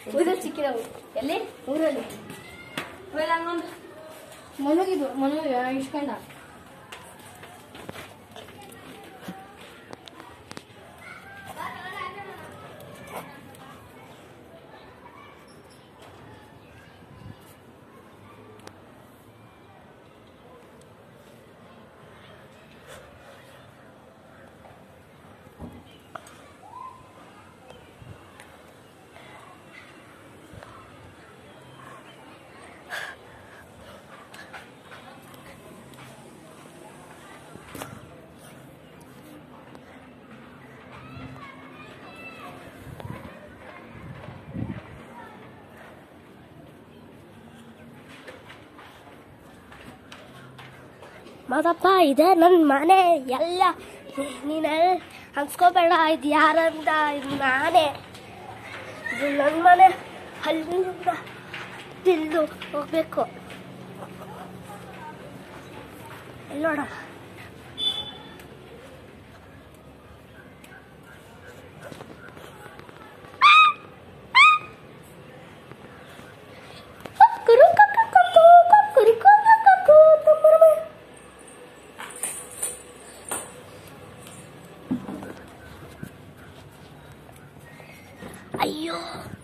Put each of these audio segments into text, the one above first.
ಊರಲ್ಲಿ ಸಿಕ್ಕಿದವು ಎಲ್ಲಿ ಊರಲ್ಲಿ ಆಮೇಲೆ ಹಂಗೊಂದು ಮನುಗಿದು ಮನು ಇಸ್ಕೊಂಡ ಮಾದಪ್ಪ ಇದೆ ನನ್ನ ಮನೆ ಎಲ್ಲ ನೀನು ಅನ್ಸ್ಕೋಬೇಡ ಇದು ಯಾರಂತ ಇದು ನಾನೇ ಇದು ನನ್ನ ಮನೆ ಅಲ್ಲಿಂದ ತಿಳಿದು ಹೋಗ್ಬೇಕು ಇಲ್ಲಿ ನೋಡ ಕಕ್ಕರು ಕಕ್ಕ ಕಕ್ಕು, ಕಕ್ಕರು ಕಕ್ಕ ಕಕ್ಕು, ತಮ್ಮರ ಮನೆ. ಅಯ್ಯೋ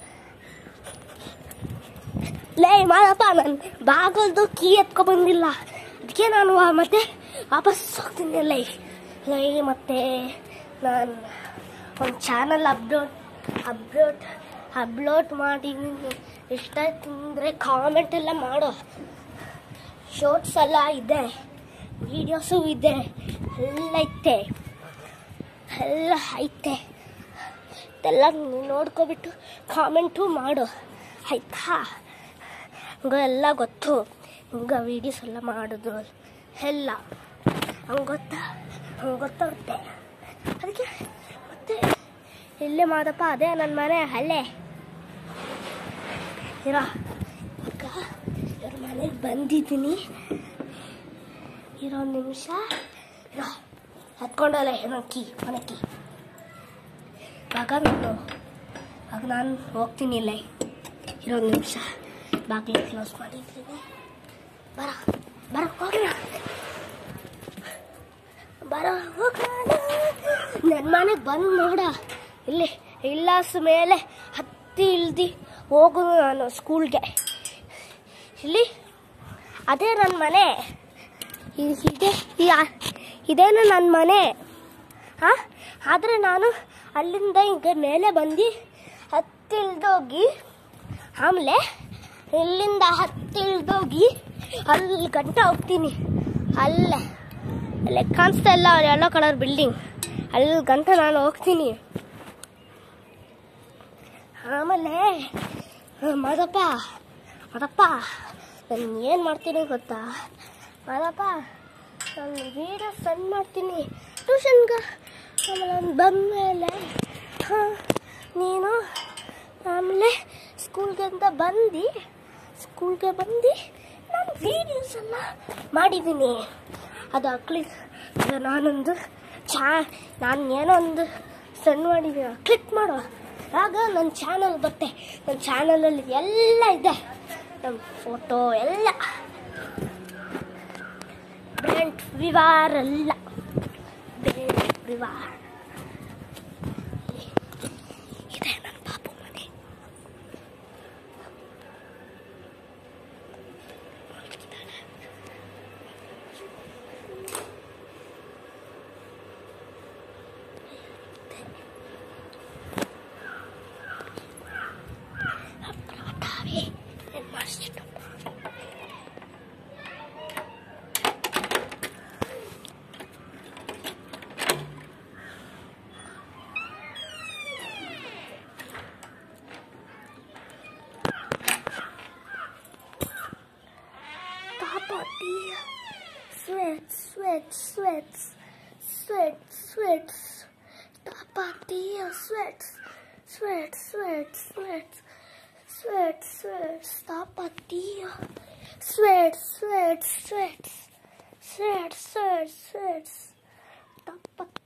ಲೇ ಮಾಡಪ್ಪ ನಾನು ಬಾಗಲ್ದು ಕೀ ಎತ್ಕೊ ಬಂದಿಲ್ಲ ಅದಕ್ಕೆ ನಾನು ವಾ- ಮತ್ತೆ ವಾಪಸ್ ಹೋಗ್ತೀನಿ ಲೈ ಲೈ ಮತ್ತೆ ನಾನು ಒಂದು ಚಾನಲ್ ಅಪ್ಲೋಡ್ ಅಪ್ಲೋಡ್ ಅಪ್ಲೋಡ್ ಮಾಡಿದ್ದೀನಿ ಇಷ್ಟ ಅಂದರೆ ಕಾಮೆಂಟ್ ಎಲ್ಲ ಮಾಡೋ ಶೋರ್ಟ್ಸ್ ಎಲ್ಲ ಇದೆ ವಿಡಿಯೋಸು ಇದೆ ಎಲ್ಲ ಐತೆ ಎಲ್ಲ ಐತೆ ಇದೆಲ್ಲ ನೀನ್ ನೋಡ್ಕೊಬಿಟ್ಟು ಕಾಮೆಂಟು ಮಾಡು ಆಯ್ತಾ ಹಂಗ ಎಲ್ಲ ಗೊತ್ತು ಹಿಂಗ ವೀಡಿಯೋಸ್ ಎಲ್ಲ ಮಾಡೋದು ಎಲ್ಲ ಹಂಗೆ ಗೊತ್ತಾ ಹಂಗೆ ಗೊತ್ತಾಗುತ್ತೆ ಅದಕ್ಕೆ ಮತ್ತೆ ಇಲ್ಲೇ ಮಾದಪ್ಪ ಅದೇ ನನ್ನ ಮನೆ ಹಳ್ಳೆ ಇರೋ ಈಗ ಇವ್ರ ಮನೆಗೆ ಬಂದಿದ್ದೀನಿ ಇರೋ ಒಂದು ನಿಮಿಷ ಇರೋ ಹತ್ಕೊಂಡಲ್ಲ ಏನೋ ಕೀ ಮನೆ ಕೀ ಇವಾಗ ನಾನು ಇವಾಗ ನಾನು ಹೋಗ್ತೀನಿ ಇಲ್ಲೇ ಇರೋದು ನಿಮಿಷ ಬಾಗಿಲು ಕ್ಲೋಸ್ ಮಾಡಿದ್ದೀನಿ ಬರ ಬರ ಹೋಗೋಣ ಬರ ಹೋಗೋಣ ನನ್ನ ಮನೆಗೆ ಬಂದು ನೋಡ ಇಲ್ಲಿ ಇಲ್ಲಾಸ್ ಮೇಲೆ ಹತ್ತಿ ಇಳ್ದು ಹೋಗೋದು ನಾನು ಸ್ಕೂಲ್ಗೆ ಇಲ್ಲಿ ಅದೇ ನನ್ನ ಮನೆ ಇ- ಇದೆ ಯಾ- ಇದೇನು ನನ್ನ ಮನೆ ಹಾಂ ಆದರೆ ನಾನು ಅಲ್ಲಿಂದ ಹಿಂಗೆ ಮೇಲೆ ಬಂದು ಹತ್ತಿಳ್ದೋಗಿ ಆಮೇಲೆ ಇಲ್ಲಿಂದ ಹತ್ತಿಳ್ದೋಗಿ ಅಲ್ಲಿ ಗಂಟ ಹೋಗ್ತೀನಿ ಅಲ್ಲೇ ಅಲ್ಲೇ ಕಾಣಿಸ್ತಾ ಇಲ್ಲ ಯೆಲ್ಲೋ ಕಲರ್ ಬಿಲ್ಡಿಂಗ್ ಅಲ್ಲಿ ಗಂಟ ನಾನು ಹೋಗ್ತೀನಿ ಆಮೇಲೆ ಮದಪ್ಪ ಮದಪ್ಪ ನಾನು ಏನು ಮಾಡ್ತೀನಿ ಗೊತ್ತಾ ಮದಪ್ಪ ನಾನು ವೀಡಿಯೋ ಸೆಂಡ್ ಮಾಡ್ತೀನಿ ಟ್ಯೂಷನ್ಗೆ ಆಮೇಲೆ ನಾನು ಬಂದಮೇಲೆ ಹಾಂ ನೀನು ಆಮೇಲೆ ಸ್ಕೂಲ್ಗೆ ಅಂತ ಬಂದು ಸ್ಕೂಲ್ಗೆ ಬಂದು ನಾನು ವೀಡಿಯೋಸ್ ಎಲ್ಲ ಮಾಡಿದ್ದೀನಿ ಅದು ಕ್ಲಿಕ್ ನಾನೊಂದು ಚಾ ನಾನು ಏನೋ ಒಂದು ಸಣ್ಣ ಮಾಡಿದ್ದೀನಿ ಕ್ಲಿಕ್ ಮಾಡು ಆಗ ನನ್ನ ಚಾನಲ್ ಬರುತ್ತೆ ನನ್ನ ಚಾನಲಲ್ಲಿ ಎಲ್ಲ ಇದೆ ನಮ್ಮ ಫೋಟೋ ಎಲ್ಲ ಬ್ರ್ಯಾಂಡ್ ವಿವಾರ್ ಎಲ್ಲ ಬ್ರ್ಯಾಂಡ್ ವಿವಾರ್ ಇದೆ ನನ್ನ ಪಾಪು ಮನೆ ತಾವೇ ಏನು ಮಾಡಿಸಿಟ್ಟು Tapati. Sweat, sweat, sweats. Sweat, sweats. Tapati. Sweats. Sweat, sweat, sweats. Sweat, sweats. Tapati. Sweat, sweat, sweats. Sweat, sweat, sweats. Tapati.